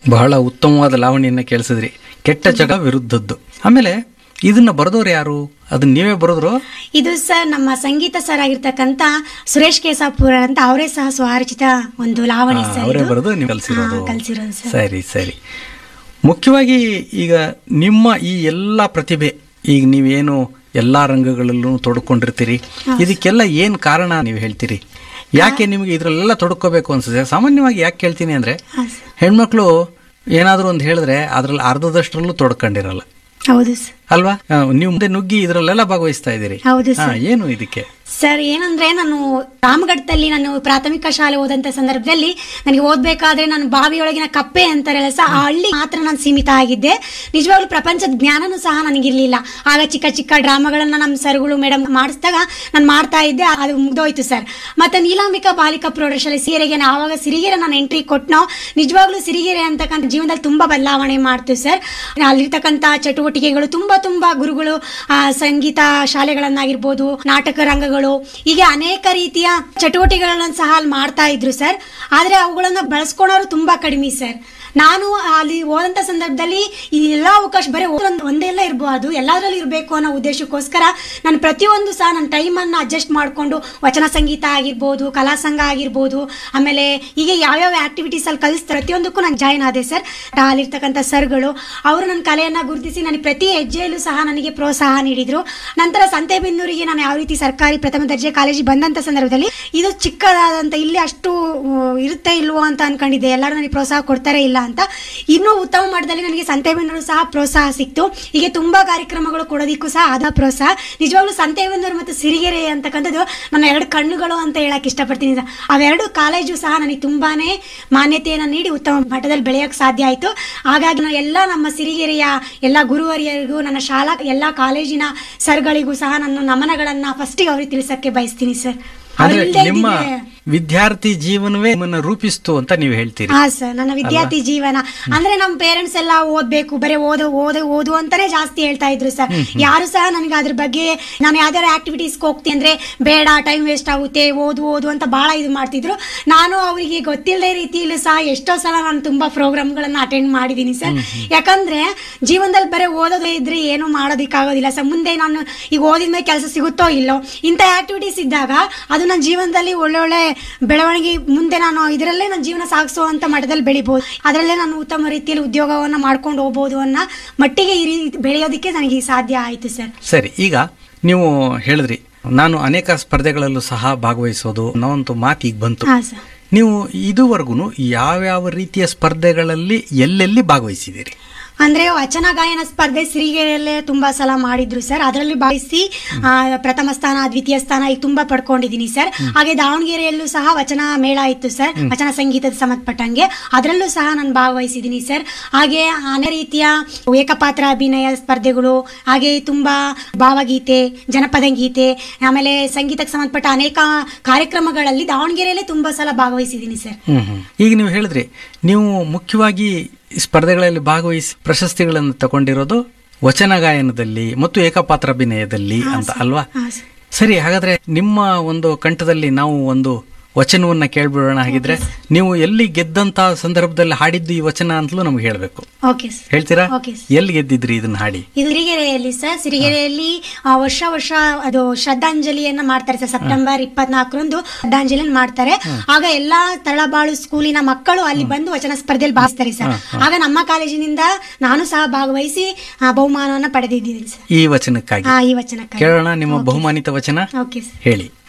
ಬಹಳ ಉತ್ತಮವಾದ ಲಾವಣಿಯನ್ನ ಕೇಳಿಸಿದ್ರಿ ಕೆಟ್ಟ ಜಗ ವಿರುದ್ಧದ್ದು ಆಮೇಲೆ ಇದನ್ನ ಬರೆದವ್ರು ಯಾರು ಅದನ್ನ ನೀವೇ ಬರೆದ್ರು ಇದು ಸರ್ ನಮ್ಮ ಸಂಗೀತ ಸರ್ ಆಗಿರ್ತಕ್ಕಂತ ಸುರೇಶ್ ಕೇಸಾಪುರ ಅಂತ ಅವರೇ ಸಹ ಸ್ವರಚಿತ ಒಂದು ಲಾವಣಿ ಸರ್ ಅವರೇ ಇದು. ಬರೆದು ನೀವು ಕಲಿಸಿರೋದು ಹಾ, ಕಲ್ಸಿರೋದು ಸರ್ ಸರಿ ಸರಿ ಮುಖ್ಯವಾಗಿ ಈಗ ನಿಮ್ಮ ಈ ಎಲ್ಲ ಪ್ರತಿಭೆ ಈಗ ನೀವೇನು ಎಲ್ಲಾ ರಂಗಗಳಲ್ಲೂ ತೊಡ್ಕೊಂಡಿರ್ತೀರಿ ಇದಕ್ಕೆಲ್ಲ ಏನ್ ಕಾರಣ ನೀವು ಹೇಳ್ತೀರಿ ಯಾಕೆ ನಿಮಗೆ ಇದ್ರಲ್ಲೆಲ್ಲ ತೊಡ್ಕೋಬೇಕು ಅನ್ಸುತ್ತೆ ಸಾಮಾನ್ಯವಾಗಿ ಯಾಕೆ ಕೇಳ್ತೀನಿ ಅಂದ್ರೆ ಹಾ, ಸರ್. ಹೆಣ್ಮಕ್ಳು ಏನಾದರೂ ಒಂದು ಹೇಳಿದ್ರೆ ಅದ್ರಲ್ಲಿ ಅರ್ಧದಷ್ಟರಲ್ಲೂ ತೊಡ್ಕೊಂಡಿರಲ್ಲ ಹೌದು ಸರ್ ಅಲ್ವಾ ಆ, ನೀವು ಮುಂದೆ ನುಗ್ಗಿ ಇದ್ರಲ್ಲೆಲ್ಲ ಭಾಗವಹಿಸ್ತಾ ಇದ್ದೀರಿ ಹೌದು ಹಾ, ಸರ್ ಏನು ಇದಕ್ಕೆ ಸರ್ ಏನಂದ್ರೆ ನಾನು ರಾಮಘಟ್ಟದಲ್ಲಿ ನಾನು ಪ್ರಾಥಮಿಕ ಶಾಲೆ ಓದಂತ ಸಂದರ್ಭದಲ್ಲಿ ನನಗೆ ಓದ್ಬೇಕಾದ್ರೆ ನಾನು ಬಾವಿಯೊಳಗಿನ ಕಪ್ಪೆ ಅಂತಾರಲ್ಲ ಸಹ ಆ ಹಳ್ಳಿ ಮಾತ್ರ ನಾನು ಸೀಮಿತ ಆಗಿದ್ದೆ ನಿಜವಾಗ್ಲೂ ಪ್ರಪಂಚದ ಜ್ಞಾನನೂ ಸಹ ನನಗಿರ್ಲಿಲ್ಲ ಆಗ ಚಿಕ್ಕ ಚಿಕ್ಕ ಡ್ರಾಮಾಗಳನ್ನ ನಮ್ಮ ಸರ್ಗಳು ಮೇಡಮ್ ಮಾಡಿಸಿದಾಗ ನಾನು ಮಾಡ್ತಾ ಇದ್ದೆ ಅದು ಮುಗ್ದೋಯ್ತು ಸರ್ ಮತ್ತೆ ನೀಲಾಂಬಿಕಾ ಬಾಲಿಕಾ ಪ್ರೌಢಶಾಲೆ ಸಿರಿಗೆರೆ ನಾನು ಆವಾಗ ಸಿರಿಗೆರೆ ನಾನು ಎಂಟ್ರಿ ಕೊಟ್ಟನೋ ನಿಜವಾಗ್ಲೂ ಸಿರಿಗೆರೆ ಅಂತಕ್ಕಂಥ ಜೀವನದಲ್ಲಿ ತುಂಬಾ ಬದಲಾವಣೆ ಮಾಡ್ತು ಸರ್ ಅಲ್ಲಿರ್ತಕ್ಕಂಥ ಚಟುವಟಿಕೆಗಳು ತುಂಬಾ ತುಂಬಾ ಗುರುಗಳು ಆ, ಸಂಗೀತ ಶಾಲೆಗಳನ್ನಾಗಿರ್ಬೋದು ನಾಟಕ ರಂಗಗಳು ಹೀಗೆ ಅನೇಕ ರೀತಿಯ ಚಟುವಟಿಕೆಗಳನ್ನು ಸಹ ಅಲ್ಲಿ ಮಾಡ್ತಾ ಇದ್ರು ಸರ್ ಆದ್ರೆ ಅವುಗಳನ್ನ ಬಳಸ್ಕೊಳೋರು ತುಂಬಾ ಕಡಿಮೆ ಸರ್ ನಾನು ಅಲ್ಲಿ ಓದಂತ ಸಂದರ್ಭದಲ್ಲಿ ಈ ಎಲ್ಲ ಅವಕಾಶ ಬರೀ ಒಂದ್- ಒಂದೇ ಎಲ್ಲ ಇರಬಹುದು ಎಲ್ಲದರಲ್ಲೂ ಇರಬೇಕು ಅನ್ನೋ ಉದ್ದೇಶಕ್ಕೋಸ್ಕರ ನಾನು ಪ್ರತಿಯೊಂದು ಸಹ ನನ್ನ ಟೈಮನ್ನು ಅಡ್ಜಸ್ಟ್ ಮಾಡಿಕೊಂಡು ವಚನ ಸಂಗೀತ ಆಗಿರ್ಬೋದು ಕಲಾ ಸಂಘ ಆಗಿರ್ಬೋದು ಆಮೇಲೆ ಹೀಗೆ ಯಾವ್ಯಾವ ಆಕ್ಟಿವಿಟೀಸ್ ಅಲ್ಲಿ ಕಲಿಸ್ತಾರೆ ಪ್ರತಿಯೊಂದಕ್ಕೂ ನಾನು ಜಾಯ್ನ್ ಆದೆ ಸರ್ ಅಲ್ಲಿರ್ತಕ್ಕಂಥ ಸರ್ಗಳು ಅವರು ನನ್ನ ಕಲೆಯನ್ನ ಗುರುತಿಸಿ ನನಗೆ ಪ್ರತಿ ಹೆಜ್ಜೆಯಲ್ಲೂ ಸಹ ನನಗೆ ಪ್ರೋತ್ಸಾಹ ನೀಡಿದ್ರು ನಂತರ ಸಂತೆಬೆನ್ನೂರಿಗೆ ನಾನು ಯಾವ ರೀತಿ ಸರ್ಕಾರಿ ಪ್ರಥಮ ದರ್ಜೆ ಕಾಲೇಜಿಗೆ ಬಂದಂತ ಸಂದರ್ಭದಲ್ಲಿ ಇದು ಚಿಕ್ಕದಾದಂತ ಇಲ್ಲಿ ಅಷ್ಟು ಉ, ಇರುತ್ತೆ ಇಲ್ವೋ ಅಂತ ಅನ್ಕೊಂಡಿದ್ದೆ ಎಲ್ಲರೂ ನನಗೆ ಪ್ರೋತ್ಸಾಹ ಕೊಡ್ತಾರೆ ಇಲ್ಲ ಅಂತ ಇನ್ನೂ ಉತ್ತಮ ಮಟ್ಟದಲ್ಲಿ ನನಗೆ ಸಂತೆಬೆನ್ನೂರು ಸಹ ಪ್ರೋತ್ಸಾಹ ಸಿಕ್ತು ಹೀಗೆ ತುಂಬಾ ಕಾರ್ಯಕ್ರಮಗಳು ಕೊಡೋದಿಕ್ಕೂ ಸಹ ಆದ ಪ್ರೋತ್ಸಾಹ ನಿಜವಾಗ್ಲೂ ಸಂತೆಬೆನ್ನೂರು ಮತ್ತು ಸಿರಿಗೆರೆ ಅಂತಕ್ಕಂಥದ್ದು ನನ್ನ ಎರಡು ಕಣ್ಣುಗಳು ಅಂತ ಹೇಳಕ್ ಇಷ್ಟಪಡ್ತೀನಿ ಸರ್. ಅವೆರಡು ಕಾಲೇಜು ಸಹ ನನಗೆ ತುಂಬಾನೇ ಮಾನ್ಯತೆಯನ್ನು ನೀಡಿ ಉತ್ತಮ ಮಟ್ಟದಲ್ಲಿ ಬೆಳೆಯೋಕೆ ಸಾಧ್ಯ ಆಯಿತು ಹಾಗಾಗಿ ನಾನು ಎಲ್ಲ ನಮ್ಮ ಸಿರಿಗೆರೆಯ ಎಲ್ಲ ಗುರುವರಿಯರಿಗೂ ನನ್ನ ಶಾಲಾ ಎಲ್ಲ ಕಾಲೇಜಿನ ಸರ್ಗಳಿಗೂ ಸಹ ನನ್ನ ನಮನಗಳನ್ನ ಫಸ್ಟಿಗೆ ಅವ್ರಿಗೆ ತಿಳಿಸಕ್ಕೆ ಬಯಸ್ತೀನಿ ಸರ್ ಅಂದ್ರೆ ಅವ್ರಿಲ್ದೇ ನಿಮ್ಮ ಇದ್ದಿದ್ರೆ- ವಿದ್ಯಾರ್ಥಿ ಜೀವನವೇ ನಿಮ್ಮನ್ನ ರೂಪಿಸ್ತು ಅಂತ ನೀವು ಹೇಳ್ತೀರಿ ಹಾ ಸರ್ ನನ್ನ ವಿದ್ಯಾರ್ಥಿ ಜೀವನ ಅಂದ್ರೆ ನಮ್ಮ ಪೇರೆಂಟ್ಸ್ ಎಲ್ಲ ಓದ್ಬೇಕು ಬರೀ ಓದು ಓದು ಓದು ಅಂತಾನೆ ಜಾಸ್ತಿ ಹೇಳ್ತಾ ಇದ್ರು ಸರ್ ಯಾರು ಸಹ ನನಗೆ ಅದ್ರ ಬಗ್ಗೆ ನಾನು ಯಾವ್ದಾದ್ರು ಆಕ್ಟಿವಿಟೀಸ್ ಹೋಗ್ತೀನಿ ಅಂದ್ರೆ ಬೇಡ ಟೈಮ್ ವೇಸ್ಟ್ ಆಗುತ್ತೆ ಓದು ಓದು ಅಂತ ಬಹಳ ಇದು ಮಾಡ್ತಿದ್ರು ನಾನು ಅವರಿಗೆ ಗೊತ್ತಿಲ್ಲದೆ ರೀತಿಯಲ್ಲಿ ಸಹ ಎಷ್ಟೋ ಸಲ ನಾನು ತುಂಬಾ ಪ್ರೋಗ್ರಾಮ್ಗಳನ್ನ ಅಟೆಂಡ್ ಮಾಡಿದ್ದೀನಿ ಸರ್ ಯಾಕಂದ್ರೆ ಜೀವನದಲ್ಲಿ ಬರೀ ಓದೋದೇ ಇದ್ರೆ ಏನು ಮಾಡೋದಕ್ಕಾಗೋದಿಲ್ಲ ಸರ್ ಮುಂದೆ ನಾನು ಈಗ ಓದಿದ್ಮೇಲೆ ಕೆಲಸ ಸಿಗುತ್ತೋ ಇಲ್ಲೋ ಇಂಥ ಆಕ್ಟಿವಿಟೀಸ್ ಇದ್ದಾಗ ಅದು ನನ್ನ ಜೀವನದಲ್ಲಿ ಒಳ್ಳೊಳ್ಳೆ ಬೆಳವಣಿಗೆ ಮುಂದೆ ನಾನು ಇದರಲ್ಲೇ ನನ್ನ ಜೀವನ ಸಾಗಿಸುವಂತ ಮಟ್ಟದಲ್ಲಿ ಬೆಳಿಬಹುದು ಅದರಲ್ಲೇ ನಾನು ಉತ್ತಮ ರೀತಿಯಲ್ಲಿ ಉದ್ಯೋಗವನ್ನ ಮಾಡ್ಕೊಂಡು ಹೋಗ್ಬೋದು ಅನ್ನೋ ಮಟ್ಟಿಗೆ ಈ ರೀತಿ ಬೆಳೆಯೋದಕ್ಕೆ ನನಗೆ ಸಾಧ್ಯ ಆಯಿತು ಸರ್ ಸರಿ ಈಗ ನೀವು ಹೇಳಿದ್ರಿ ನಾನು ಅನೇಕ ಸ್ಪರ್ಧೆಗಳಲ್ಲೂ ಸಹ ಭಾಗವಹಿಸೋದು ಅನ್ನೋ ಒಂದು ಮಾತು ಈಗ ಬಂತು ಹಾ ಸರ್ ನೀವು ಇದುವರೆಗೂ ಯಾವ್ಯಾವ ರೀತಿಯ ಸ್ಪರ್ಧೆಗಳಲ್ಲಿ ಎಲ್ಲೆಲ್ಲಿ ಭಾಗವಹಿಸಿದ್ದೀರಿ ಅಂದ್ರೆ ವಚನ ಗಾಯನ ಸ್ಪರ್ಧೆ ಸಿರಿಗೆರೆಯಲ್ಲೇ ತುಂಬಾ ಸಲ ಮಾಡಿದ್ರು ಸರ್ ಅದರಲ್ಲಿ ಭಾಗಿಸಿ ಆ, ಪ್ರಥಮ ಸ್ಥಾನ ದ್ವಿತೀಯ ಸ್ಥಾನ ಈಗ ತುಂಬಾ ಪಡ್ಕೊಂಡಿದ್ದೀನಿ ಸರ್ ಹಾಗೆ ದಾವಣಗೆರೆಯಲ್ಲೂ ಸಹ ವಚನ ಮೇಳ ಇತ್ತು ಸರ್ ವಚನ ಸಂಗೀತದ ಸಂಬಂಧಪಟ್ಟಂಗೆ ಅದರಲ್ಲೂ ಸಹ ನಾನು ಭಾಗವಹಿಸಿದ್ದೀನಿ ಸರ್ ಹಾಗೆ ಅನೇಕ ರೀತಿಯ ಏಕಪಾತ್ರ ಅಭಿನಯ ಸ್ಪರ್ಧೆಗಳು ಹಾಗೆ ತುಂಬಾ ಭಾವಗೀತೆ ಜನಪದ ಗೀತೆ ಆಮೇಲೆ ಸಂಗೀತಕ್ಕೆ ಸಂಬಂಧಪಟ್ಟ ಅನೇಕ ಕಾರ್ಯಕ್ರಮಗಳಲ್ಲಿ ದಾವಣಗೆರೆಯಲ್ಲೇ ತುಂಬಾ ಸಲ ಭಾಗವಹಿಸಿದ್ದೀನಿ ಸರ್ ಹ್ಮ್ ಹ್ಮ್. ಈಗ ನೀವು ಹೇಳಿದ್ರಿ ನೀವು ಮುಖ್ಯವಾಗಿ ಈ ಸ್ಪರ್ಧೆಗಳಲ್ಲಿ ಭಾಗವಹಿಸಿ ಪ್ರಶಸ್ತಿಗಳನ್ನು ತಗೊಂಡಿರೋದು ವಚನ ಗಾಯನದಲ್ಲಿ ಮತ್ತು ಏಕಪಾತ್ರ ಅಭಿನಯದಲ್ಲಿ ಅಂತ ಅಲ್ವಾ ಹಾ ಸರ್ ಸರಿ ಹಾಗಾದ್ರೆ ನಿಮ್ಮ ಒಂದು ಕಂಠದಲ್ಲಿ ನಾವು ಒಂದು ವಚನವನ್ನ ಕೇಳ್ಬಿಡೋಣ ಹಾಗಿದ್ರೆ ನೀವು ಎಲ್ಲಿ ಗೆದ್ದಂತ ಸಂದರ್ಭದಲ್ಲಿ ಹಾಡಿದ್ದು ಈ ವಚನ ಅಂತಲೂ ನಮ್ಗೆ ಹೇಳ್ಬೇಕು ಓಕೆ ಸರ್ ಹೇಳ್ತೀರಾ ಓಕೆ ಸರ್ ಎಲ್ಲಿ ಗೆದ್ದಿದ್ರಿ ಇದನ್ನ ಹಾಡಿ ಇದು ಸಿರಿಗೆರೆಯಲ್ಲಿ ಸರ್ ಸಿರಿಗೆರೆಯಲ್ಲಿ ಆ, ವರ್ಷ ವರ್ಷ ಅದು ಶ್ರದ್ಧಾಂಜಲಿಯನ್ನ ಮಾಡ್ತಾರೆ ಸರ್ ಸೆಪ್ಟೆಂಬರ್ ಇಪ್ಪತ್ನಾಲ್ಕರಂದು ಶ್ರದ್ಧಾಂಜಲಿಯನ್ನ ಮಾಡ್ತಾರೆ ಆಗ ಎಲ್ಲಾ ತಳಬಾಳು ಸ್ಕೂಲಿನ ಮಕ್ಕಳು ಅಲ್ಲಿ ಬಂದು ವಚನ ಸ್ಪರ್ಧೆಯಲ್ಲಿ ಭಾಗಿಸ್ತಾರೆ ಸರ್ ಆಗ ನಮ್ಮ ಕಾಲೇಜಿನಿಂದ ನಾನು ಸಹ ಭಾಗವಹಿಸಿ ಆ, ಬಹುಮಾನವನ್ನ ಪಡೆದಿದ್ದೀನಿ ಸರ್ ಈ ವಚನಕ್ಕಾಗಿ ಆ, ಈ ವಚನಕ್ಕಾಗಿ ಕೇಳೋಣ ನಿಮ್ಮ ಬಹುಮಾನಿತ ವಚನ ಓಕೆ ಸರ್ ಹೇಳಿ